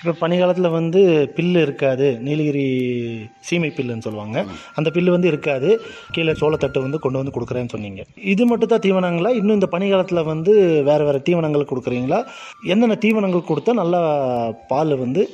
இப்போ பனிக்காலத்தில் வந்து பில்லு இருக்காது நீலகிரி சீமை பில்லுன்னு சொல்லுவாங்க அந்த பில்லு வந்து இருக்காது கீழே சோளத்தட்டு வந்து கொண்டு வந்து கொடுக்குறேன்னு சொன்னீங்க இது மட்டும் தான் தீவனங்களா இன்னும் இந்த பனிக்காலத்தில் வந்து வேறு வேறு தீவனங்கள் கொடுக்குறீங்களா என்னென்ன தீவனங்கள் கொடுத்தா நல்லா பால் வந்து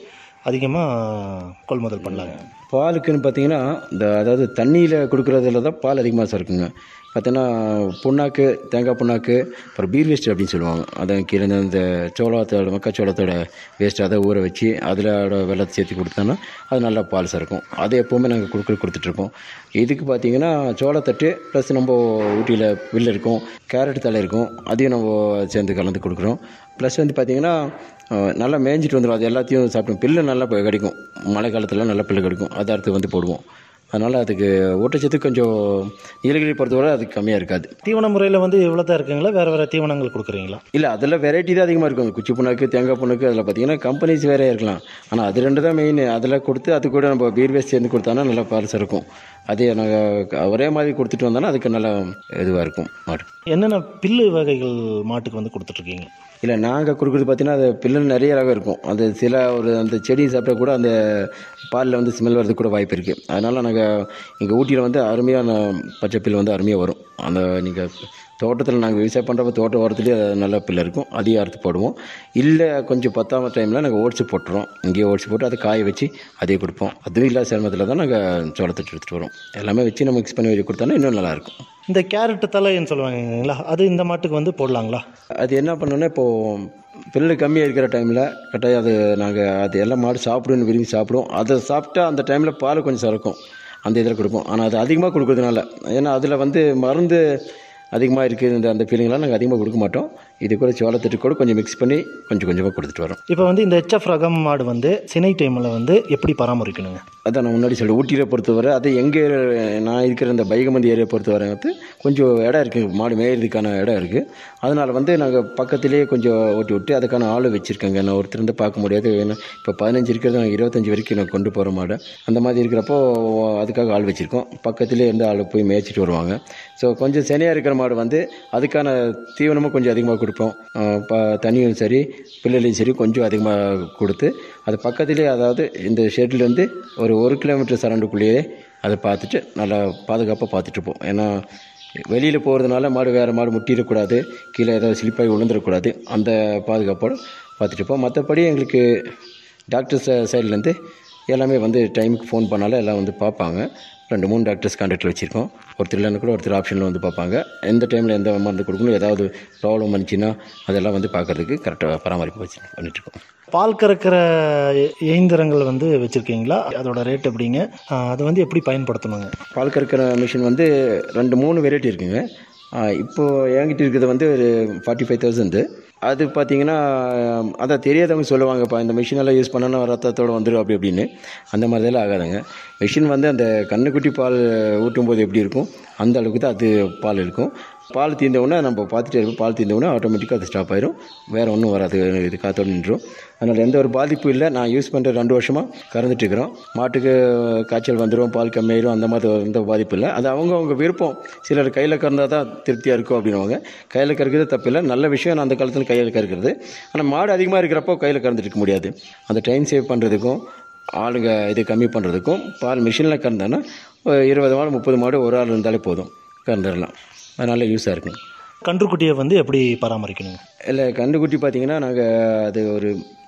அதிகமாக கொள்முதல் பண்ணலாங்க பாலுக்குன்னு பார்த்தீங்கன்னா இந்த அதாவது தண்ணியில் கொடுக்குறதுல தான் பால் அதிகமாக சார் இருக்குங்க பார்த்தீங்கன்னா புண்ணாக்கு தேங்காய் புண்ணாக்கு அப்புறம் பீர் வேஸ்ட் அப்படின்னு சொல்லுவாங்க அதை கீழே இந்த- இந்த சோளத்தோட மக்காச்சோளத்தோட வேஸ்ட் அதை ஊற வச்சு அதில் வெள்ளத்தை சேர்த்து கொடுத்தோன்னா அது நல்லா பால் சறுக்கும் அதை எப்போவுமே நாங்கள் கொடுக்க கொடுத்துட்ருக்கோம் இதுக்கு பார்த்தீங்கன்னா சோளத்தட்டு ப்ளஸ் நம்ம ஊட்டியில் வில்லு இருக்கும் கேரட் தலை இருக்கும் அதையும் நம்ம சேர்ந்து கலந்து கொடுக்குறோம் ப்ளஸ் வந்து பார்த்தீங்கன்னா அஹ், நல்லா மேய்ஞ்சிட்டு வந்துடும் அது எல்லாத்தையும் சாப்பிடும் பில்லு நல்லா இப்போ கிடைக்கும் மழை காலத்தில் நல்லா பில்லு கிடைக்கும் அதை அறுத்து வந்து போடுவோம் அதனால் அதுக்கு ஊட்டச்சத்து கொஞ்சம் நீலகிரி பொறுத்தவரை அதுக்கு கம்மியாக இருக்காது தீவன முறையில் வந்து இவ்வளோ தான் இருக்குங்களா வேறு வேறு தீவனங்கள் கொடுக்குறீங்களா இல்லை அதில் வெரைட்டி தான் அதிகமாக இருக்கும் குச்சி புண்ணாக்கு தேங்காய் புண்ணாக்கு அதில் பார்த்தீங்கன்னா கம்பெனிஸ் வேறே இருக்கலாம் ஆனால் அது ரெண்டு தான் மெயின் அதில் கொடுத்து அது கூட நம்ம பீர் வேஸ்ட் சேர்ந்து கொடுத்தானா நல்லா பால் இருக்கும் அதே நாங்கள் ஒரே மாதிரி கொடுத்துட்டு வந்தோன்னா அதுக்கு நல்லா இதுவாக இருக்கும் மாடு என்னென்ன பில்லு வகைகள் மாட்டுக்கு வந்து கொடுத்துட்ருக்கீங்க இல்லை நாங்கள் கொடுக்குறது பார்த்தீங்கன்னா அது பில்லு நிறைய ரகம் இருக்கும் அது சில ஒரு அந்த செடி சாப்பிட்டா கூட அந்த பாலில் வந்து ஸ்மெல் வரதுக்கு கூட வாய்ப்பு இருக்குது அதனால் நாங்கள் எங்கள் ஊட்டியில் வந்து அருமையான பச்சை பில் வந்து அருமையாக வரும் அந்த நீங்கள் தோட்டத்தில் நாங்கள் விவசாயம் பண்ணுறப்ப தோட்ட ஓரத்துலேயே நல்ல பில் இருக்கும் அதையும் அறுத்து போடுவோம் இல்லை கொஞ்சம் பத்தாம டைமில் நாங்கள் ஓடிச்சு போட்டுறோம் இங்கேயே ஓடிச்சு போட்டு அதை காய வச்சு அதே கொடுப்போம் அதுவும் இல்லாத சிரமத்தில் தான் நாங்கள் சோளத்தட்டு எடுத்துகிட்டு வரோம் எல்லாமே வச்சு நம்ம மிக்ஸ் பண்ணி வச்சு கொடுத்தோன்னா இன்னும் நல்லாயிருக்கும் இந்த கேரட் தலைன்னு சொல்லுவாங்கங்களா அது இந்த மாட்டுக்கு வந்து போடலாங்களா அது என்ன பண்ணோன்னா இப்போது பில்லு கம்மியாக இருக்கிற டைமில் கட்டாயம் அது நாங்கள் அது எல்லாம் மாடு சாப்பிடுன்னு விரும்பி சாப்பிடுவோம் அதை சாப்பிட்டா அந்த டைமில் பால் கொஞ்சம் சறுக்கும் அந்த இதில் கொடுப்போம் ஆனால் அது அதிகமாக கொடுக்கறதுனால ஏன்னா அதில் வந்து மருந்து அதிகமாக இருக்குது இந்த அந்த ஃபீலிங்லாம் நாங்கள் அதிகமாக கொடுக்க மாட்டோம் இது கூட சோளத்தட்டு கூட கொஞ்சம் மிக்ஸ் பண்ணி கொஞ்சம் கொஞ்சமாக கொடுத்துட்டு வரோம் இப்போ வந்து இந்த ஹெச்எஃப் ரகம் மாடு வந்து சினை டைமில் வந்து எப்படி பராமரிக்கணுங்க அதான் நான் முன்னாடி சொல்ல ஊட்டியில் பொறுத்தவரை அது எங்கே நான் இருக்கிற இந்த பைகமந்தி ஏரியா பொறுத்தவரை வந்து கொஞ்சம் இடம் இருக்குது மாடு மேயறதுக்கான இடம் இருக்குது அதனால் வந்து நாங்கள் பக்கத்துலேயே கொஞ்சம் ஓட்டி விட்டு அதுக்கான ஆள் வச்சுருக்கேங்க நான் ஒருத்தர் இருந்து பார்க்க முடியாது ஏன்னா இப்போ பதினஞ்சு இருக்கிறது நாங்கள் இருபத்தஞ்சி வரைக்கும் நான் கொண்டு போகிற மாடு அந்த மாதிரி இருக்கிறப்போ அதுக்காக ஆள் வச்சுருக்கோம் பக்கத்துலேயே இருந்து ஆள் போய் மேய்ச்சிட்டு வருவாங்க ஸோ கொஞ்சம் சனியாக இருக்கிற மாடு வந்து அதுக்கான தீவனமும் கொஞ்சம் அதிகமாக கொடுப்போம் அஹ் ப தண்ணியும் சரி பிள்ளைலையும் சரி கொஞ்சம் அதிகமாக கொடுத்து அது பக்கத்துலேயே அதாவது இந்த ஷெட்லேருந்து ஒரு ஒரு கிலோமீட்டர் சரண்டுக்குள்ளேயே அதை பார்த்துட்டு நல்லா பாதுகாப்பாக பார்த்துட்டு இருப்போம் ஏன்னா வெளியில் போகிறதுனால மாடு வேறு மாடு முட்டிடக்கூடாது கீழே ஏதாவது ஸ்லிப்பாகி விழுந்துடக்கூடாது அந்த பாதுகாப்போடு பார்த்துட்டு இருப்போம் மற்றபடி எங்களுக்கு டாக்டர் சைட்லேருந்து எல்லாமே வந்து டைமுக்கு ஃபோன் பண்ணாலும் எல்லாம் வந்து பார்ப்பாங்க ரெண்டு மூணு டாக்டர்ஸ் கான்டாக்டில் வச்சுருக்கோம் ஒருத்தர் இல்லைன்னு கூட ஒருத்தர் ஆப்ஷனில் வந்து பார்ப்பாங்க எந்த டைமில் எந்த மருந்து கொடுக்கணும் ஏதாவது ப்ராப்ளம் வந்துச்சுன்னா அதெல்லாம் வந்து பார்க்கறதுக்கு கரெக்டாக பராமரிப்பு வச்சு பண்ணிட்டுருக்கோம் பால் கறக்கிற இ- இயந்திரங்கள் வந்து வச்சுருக்கீங்களா அதோட ரேட் எப்படிங்க ஆ, அது வந்து எப்படி பயன்படுத்தணுங்க பால் கறக்கிற மிஷின் வந்து ரெண்டு மூணு வெரைட்டி இருக்குங்க ஆஹ் இப்போ என்கிட்ட இருக்கிறது வந்து ஒரு ஃபார்ட்டி ஃபைவ் தௌசண்ட் அது பார்த்தீங்கன்னா அதான் தெரியாதவங்க சொல்லுவாங்கப்பா இந்த மிஷினெல்லாம் யூஸ் பண்ணனா ரத்தத்தோடு வந்துடும் அப்படி அப்படின்னு அந்த மாதிரிலாம் ஆகாதுங்க மிஷின் வந்து அந்த கண்ணுக்குட்டி பால் ஊட்டும் போது எப்படி இருக்கும் அந்த அளவுக்கு தான் அது பால் இருக்கும் பால் தீர்ந்த உடனே நம்ம பார்த்துட்டே இருப்போம் பால் தீர்ந்த உடனே ஆட்டோமேட்டிக்காக அது ஸ்டாப் ஆயிரும் வேறு ஒன்றும் வராது இது காத்தோடு நின்றும் அதனால் எந்த ஒரு பாதிப்பும் இல்லை நான் யூஸ் பண்ணுற ரெண்டு வருஷமாக கறந்துட்டு இருக்கிறோம் மாட்டுக்கு காய்ச்சல் வந்துடும் பால் கம்மியாயிரும் அந்த மாதிரி எந்த பாதிப்பு இல்லை அது அவங்க அவங்க விருப்பம் சிலர் கையில் கறந்தா தான் திருப்தியாக இருக்கும் அப்படின்னுவாங்க கையில் கறக்கிறது தப்பில்லை நல்ல விஷயம் நான் அந்த காலத்தில் கையில் கறக்கிறது ஆனால் மாடு அதிகமாக இருக்கிறப்போ கையில் கறந்துட்டு இருக்க முடியாது அந்த டைம் சேவ் பண்ணுறதுக்கும் ஆளுங்க இது கம்மி பண்ணுறதுக்கும் பால் மிஷினில் கறந்தானா ஒரு இருபது மாடு முப்பது மாடு ஒரு ஆள் இருந்தாலே போதும் கறந்துடலாம் அதனால யூஸாக இருக்கும் கன்றுக்குட்டியை வந்து எப்படி பராமரிக்கணுங்க இல்லை கன்றுக்குட்டி பார்த்தீங்கன்னா நாங்கள் அது ஒரு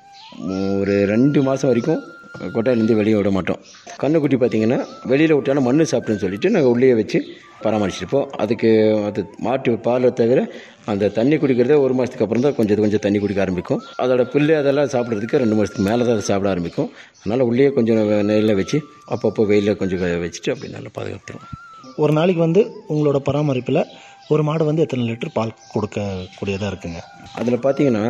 மு- ஒரு ரெண்டு மாதம் வரைக்கும் கொட்டாயிலேருந்து வெளியே விட மாட்டோம் கன்றுக்குட்டி பார்த்தீங்கன்னா வெளியில் விட்டாலும் மண் சாப்பிட்டுன்னு சொல்லிட்டு நாங்கள் உள்ளே வச்சு பராமரிச்சிருப்போம் அதுக்கு அது மாட்டு பாலை தவிர அந்த தண்ணி குடிக்கிறதே ஒரு மாதத்துக்கு அப்புறம் தான் கொஞ்சம் கொஞ்சம் தண்ணி குடிக்க ஆரம்பிக்கும் அதோட புல்லு அதெல்லாம் சாப்பிட்றதுக்கு ரெண்டு மாதத்துக்கு மேலே தான் அதை சாப்பிட ஆரம்பிக்கும் அதனால் உள்ளே கொஞ்சம் நெல்லில் வச்சு அப்பப்போ வெயிலில் கொஞ்சம் வச்சுட்டு அப்படி நல்லா பாதுகாத்துருவோம் ஒரு நாளைக்கு வந்து உங்களோட பராமரிப்பில் ஒரு மாடு வந்து எத்தனை லிட்டர் பால் கொடுக்கக்கூடியதாக இருக்குங்க அதில் பார்த்தீங்கன்னா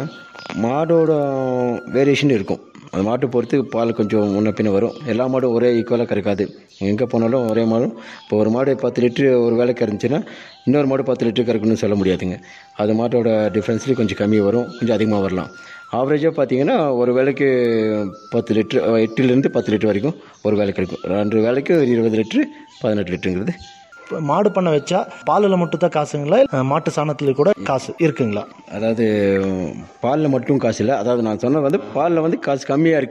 மாடோட வேரியேஷன் இருக்கும் அந்த மாட்டை பொறுத்து பால் கொஞ்சம் முன்ன பின்ன வரும் எல்லா மாடும் ஒரே ஈக்குவலாக கறக்காது எங்கே போனாலும் ஒரே மாடும் இப்போ ஒரு மாடு பத்து லிட்ரு ஒரு வேலை கறந்துச்சுன்னா இன்னொரு மாடு பத்து லிட்டர் கறக்கணும்னு சொல்ல முடியாதுங்க அது மாட்டோட டிஃப்ரென்ஸ்லேயும் கொஞ்சம் கம்மி வரும் கொஞ்சம் அதிகமாக வரலாம் ஆவரேஜாக பார்த்தீங்கன்னா ஒரு வேலைக்கு பத்து லிட்ரு எட்டுலேருந்து பத்து லிட்டர் வரைக்கும் ஒரு வேலை கிடைக்கும் ரெண்டு வேலைக்கு ஒரு இருபது லிட்ரு பதினெட்டு லிட்டருங்கிறது இப்போ மாடு பண்ண வச்சா பாலில் மட்டும் தான் காசுங்களா அஹ், மாட்டு சாணத்தில் கூட காசு இருக்குங்களா அதாவது பாலில் மட்டும் காசு இல்லை அதாவது நான் சொன்னது வந்து பாலில் வந்து காசு கம்மியாக இருக்குது